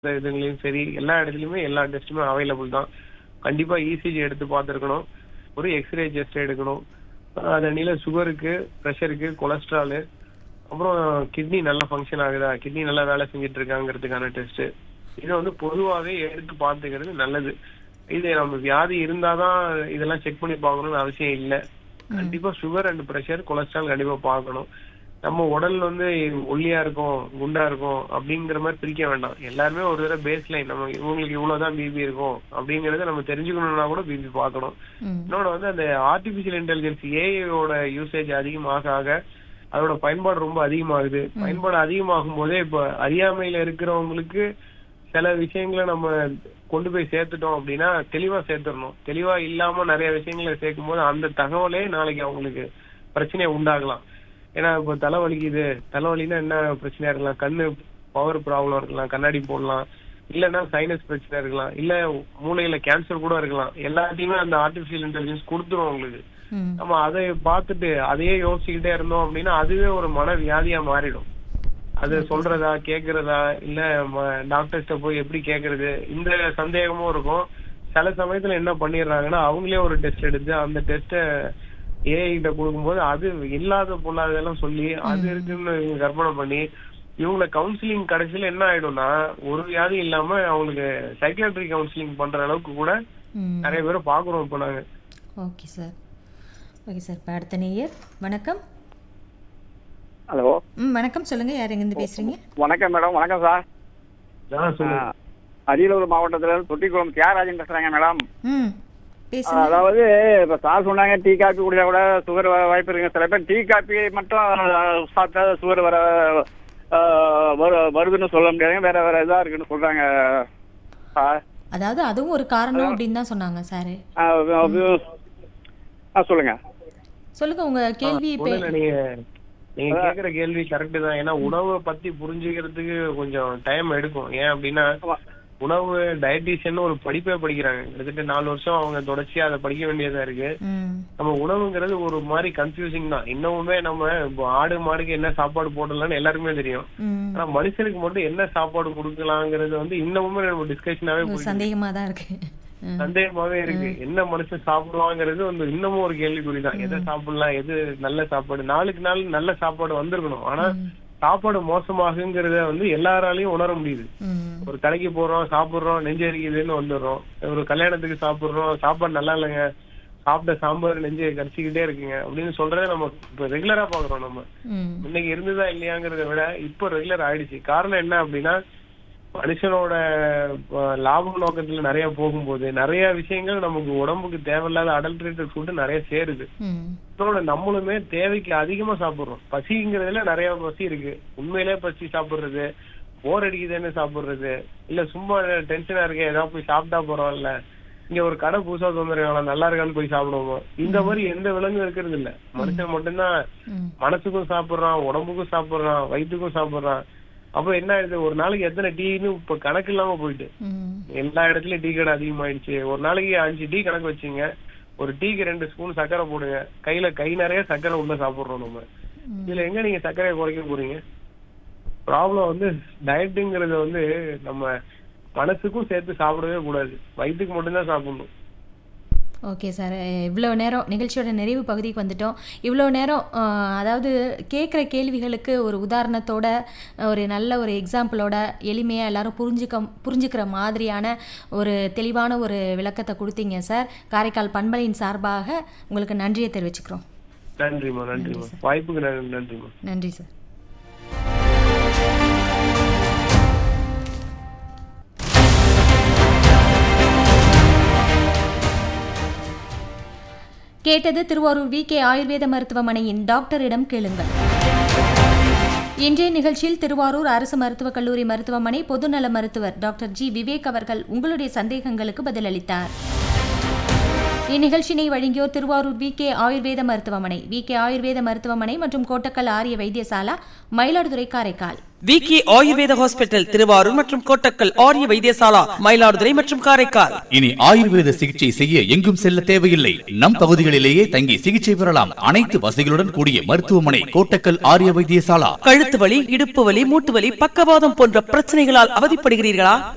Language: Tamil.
இதுலயும் சரி எல்லா இடத்துலயுமே எல்லா டெஸ்ட்டுமே அவைலபிள் தான் கண்டிப்பா இசிஜி எடுத்து பார்த்துருக்கணும் ஒரு எக்ஸ்ரே டெஸ்ட் எடுக்கணும் அஹ் அது அன்னில சுகருக்கு ப்ரெஷருக்கு கொலஸ்ட்ராலு அப்புறம் கிட்னி நல்லா ஃபங்க்ஷன் ஆகுதா கிட்னி நல்லா வேலை செஞ்சுட்டு இருக்காங்கிறதுக்கான டெஸ்ட் இதை வந்து பொதுவாகவே எடுத்து பார்த்துக்கிறது நல்லது இது நம்ம வியாதி இருந்தாதான் இதெல்லாம் செக் பண்ணி பார்க்கணும்னு அவசியம் இல்லை கண்டிப்பா சுகர் அண்ட் ப்ரெஷர் கொலஸ்ட்ரால் கண்டிப்பா பார்க்கணும் நம்ம உடல் வந்து ஒல்லியா இருக்கும் குண்டா இருக்கும் அப்படிங்கிற மாதிரி பிரிக்க வேண்டாம் எல்லாருமே ஒரு தடவை பேஸ் லைன் நம்ம இவங்களுக்கு இவ்வளவுதான் பிபி இருக்கும் அப்படிங்கறத நம்ம தெரிஞ்சுக்கணும்னா கூட பிபி பார்க்கணும் ம். இன்னொன்று வந்து அந்த ஆர்டிபிஷியல் இன்டெலிஜென்ஸ் ஏஐயோட யூசேஜ் அதிகமாக ஆக அதோட பயன்பாடு ரொம்ப அதிகமாகுது பயன்பாடு அதிகமாகும் போதே இப்ப அறியாமையில இருக்கிறவங்களுக்கு சில விஷயங்களை நம்ம கொண்டு போய் சேர்த்துட்டோம் அப்படின்னா தெளிவா சேர்த்துடணும் தெளிவா இல்லாம நிறைய விஷயங்களை சேர்க்கும் போது அந்த தகவலே நாளைக்கு அவங்களுக்கு பிரச்சனையை உண்டாகலாம் ஏன்னா இப்ப தலை வலிக்குது தலைவலின்னா என்ன பிரச்சனையா இருக்கலாம் கண்ணு பவர் ப்ராப்ளம் இருக்கலாம் கண்ணாடி போடலாம் இல்லைன்னா சைனஸ் பிரச்சனை இருக்கலாம் இல்ல மூளையில கேன்சர் கூட இருக்கலாம் எல்லாத்தையுமே அந்த ஆர்டிபிஷியல் இன்டெலிஜென்ஸ் கொடுத்துரும் உங்களுக்கு ம். நம்ம அதை பார்த்துட்டு அதையே யோசிச்சுக்கிட்டே இருந்தோம் அப்படின்னா அதுவே ஒரு மன வியாதியா மாறிடும் அது சொல்றதா கேக்குறதா இல்ல டாக்டர்ஸ்ட போய் எப்படி கேக்குறது இந்த சந்தேகமும் இருக்கும் சில சமயத்துல என்ன பண்ணிடுறாங்கன்னா அவங்களே ஒரு டெஸ்ட் எடுத்து அந்த டெஸ்ட ஏஐ கிட்ட கொடுக்கும்போது அது இல்லாத பொல்லாததெல்லாம் சொல்லி அது இருக்குன்னு இவங்க கற்பனை பண்ணி இவங்கள கவுன்சிலிங் கடைசியில என்ன ஆயிடும்னா ஒரு வியாதி இல்லாம அவங்களுக்கு சைக்கியாட்ரி கவுன்சிலிங் பண்ற அளவுக்கு கூட ம். நிறைய பேரை பாக்குறோம் இப்ப நாங்க ஓகே சார் ஓகே சார் இப்போ அடுத்த நேயர் வணக்கம் ஹலோ ம் வணக்கம் சொல்லுங்க யார் எங்கேருந்து பேசுறீங்க வணக்கம் மேடம் வணக்கம் சார் ஆ, சொல்லுங்க ஆ, அரியலூர் மாவட்டத்துல இருந்து தொட்டிக்குளம் தியாகராஜன் பேசுறேங்க மேடம் ம் பேசுங்க அதாவது இப்ப சார் சொன்னாங்க டீ காப்பி குடிச்சா கூட சுகர் வாய்ப்பு இருக்குங்க சில பேர் டீ காப்பி மட்டும் சாப்பிட்டா சுகர் வர ஆ, வரு- வருதுன்னு சொல்ல முடியாதுங்க வேற வேற இதா இருக்குன்னு சொல்றாங்க சார் அதாவது அதுவும் ஒரு காரணம் அப்படின்னு தான் சொன்னாங்க சார் ஆ, அது- ஆ சொல்லுங்க சொல்லுங்க உங்க கேள்வி இப்போ ஒண்ணும் இல்ல, நீங்க நீங்க கேக்குற கேள்வி கரெக்ட் தான் ஏன்னா உணவை பத்தி புரிஞ்சுக்கிறதுக்கு கொஞ்சம் டைம் எடுக்கும் ஏன் அப்படின்னா ஆமா. உணவு டயட்டிஷியன் ஒரு படிப்பே படிக்கிறாங்க கிட்டத்தட்ட நாலு வருஷம் அவங்க தொடர்ச்சியா அதை படிக்க வேண்டியதா இருக்கு ம் நம்ம உணவுங்கிறது ஒரு மாதிரி கன்ஃபியூசிங் தான் இன்னமுமே நம்ம இப்போ ஆடு மாடுக்கு என்ன சாப்பாடு போடலாம்னு எல்லாருக்குமே தெரியும் ம் ஆனா மனுஷனுக்கு மட்டும் என்ன சாப்பாடு கொடுக்கலாங்கிறது வந்து இன்னமுமே நம்ம டிஸ்கஷனாவே ஒரு சந்தேகமா தான் இருக்கு ம். சந்தேகமாவே இருக்கு என்ன மனுஷன் சாப்பிடுவாங்கிறது வந்து இன்னமும் ஒரு கேள்விக்குறி தான் எதை சாப்பிடலாம் எது நல்ல சாப்பாடு நாளுக்கு நாள் நல்ல சாப்பாடு வந்திருக்கணும் ஆனா சாப்பாடு மோசமாகுங்கிறத வந்து எல்லாராலையும் உணர முடியுது ம் ஒரு கடைக்கு போறோம் சாப்பிடுறோம் நெஞ்சு எரிக்குதுன்னு வந்துடுறோம் ஒரு கல்யாணத்துக்கு சாப்பிடுறோம் சாப்பாடு நல்லா இல்லைங்க சாப்பிட்ட சாம்பார் நெஞ்சு கடிச்சிக்கிட்டே இருக்குங்க அப்படின்னு சொல்றதை நம்ம இப்ப ரெகுலரா பாக்குறோம் நம்ம ம் இன்னைக்கு இருந்ததா இல்லையாங்கிறத விட இப்போ ரெகுலர் ஆயிடுச்சு காரணம் என்ன அப்படின்னா மனுஷனோட அஹ், லாப நோக்கத்துல நிறைய போகும்போது நிறைய விஷயங்கள் நமக்கு உடம்புக்கு தேவையில்லாத அடல்ட்ரேட்டட் ஃபுட் நிறைய சேருது ம் இதோட நம்மளுமே தேவைக்கு அதிகமா சாப்பிடுறோம் பசிங்கிறதுல நிறைய பசி இருக்கு உண்மையிலே பசி சாப்பிடுறது போர் அடிக்குதுன்னு சாப்பிடுறது இல்ல சும்மா டென்ஷனா இருக்கே ஏதாவது போய் சாப்பிட்டா போறோம்ல இங்க ஒரு கடை புதுசா தந்துருக்காங்களா நல்லா இருக்கான்னு போய் சாப்பிடுவோம் இந்த மாதிரி எந்த விலங்கும் இருக்கிறது இல்ல மனுஷன் மட்டும்தான் ம் மனசுக்கும் சாப்பிடுறான் உடம்புக்கும் சாப்பிடுறான் வயிற்றுக்கும் சாப்பிடுறான் அப்ப என்ன ஆயிடுது ஒரு நாளைக்கு எத்தனை டீன்னு இப்ப கணக்கு இல்லாம போயிட்டு ம் எல்லா இடத்துலயும் டீ கடை அதிகமாயிடுச்சு ஒரு நாளைக்கு அஞ்சு டீ கணக்கு வச்சுங்க ஒரு டீக்கு ரெண்டு ஸ்பூன் சர்க்கரை போடுங்க கையில கை நிறைய சர்க்கரை உள்ள சாப்பிடுறோம் நம்ம இதுல எங்க நீங்க சர்க்கரையை குறைக்க போறீங்க ப்ராப்ளம் வந்து டயட்டுங்கிறது வந்து நம்ம மனசுக்கும் சேர்த்து சாப்பிடவே கூடாது வயிற்றுக்கு மட்டும்தான் சாப்பிடணும் ஓகே சார் இவ்வளோ நேரம் நிகழ்ச்சியோட நிறைவு பகுதிக்கு வந்துட்டோம் இவ்வளோ நேரம் அஹ், அதாவது கேட்குற கேள்விகளுக்கு ஒரு உதாரணத்தோட அஹ், ஒரு நல்ல ஒரு எக்ஸாம்பிளோட எளிமையாக எல்லாரும் புரிஞ்சுக்க புரிஞ்சுக்கிற மாதிரியான ஒரு தெளிவான ஒரு விளக்கத்தை கொடுத்தீங்க சார் காரைக்கால் பண்பலையின் சார்பாக உங்களுக்கு நன்றியை தெரிவிச்சுக்கிறோம் நன்றிம்மா நன்றிம்மா வாய்ப்புக்கு நன்றி- நன்றிம்மா நன்றி சார் கேட்டது திருவாரூர் வி கே ஆயுர்வேத மருத்துவமனையின் டாக்டரிடம் கேளுங்கள் இன்றைய நிகழ்ச்சியில் திருவாரூர் அரசு மருத்துவக் கல்லூரி மருத்துவமனை பொதுநல மருத்துவர் டாக்டர் ஜி விவேக் அவர்கள் உங்களுடைய சந்தேகங்களுக்கு பதிலளித்தார் இந்நிகழ்ச்சியினை வழங்கியோர் திருவாரூர் வி கே ஆயுர்வேத மருத்துவமனை வி கே ஆயுர்வேத மருத்துவமனை மற்றும் கோட்டக்கல் ஆரிய வைத்தியசாலா மயிலாடுதுறை காரைக்கால் விகே ஆயுர்வேத ஹாஸ்பிட்டல் திருவாரூர் மற்றும் கோட்டக்கல் ஆரிய வைத்தியசாலா மயிலாடுதுறை மற்றும் காரைக்கால் இனி ஆயுர்வேத சிகிச்சை செய்ய எங்கும் செல்ல தேவையில்லை நம் பகுதிகளிலேயே தங்கி சிகிச்சை பெறலாம் அனைத்து வசதிகளுடன் கூடிய மருத்துவமனை கோட்டக்கல் ஆரிய வைத்தியசாலா கழுத்து வலி இடுப்பு வலி மூட்டு வலி பக்கவாதம் போன்ற பிரச்சனைகளால் அவதிப்படுகிறீர்களா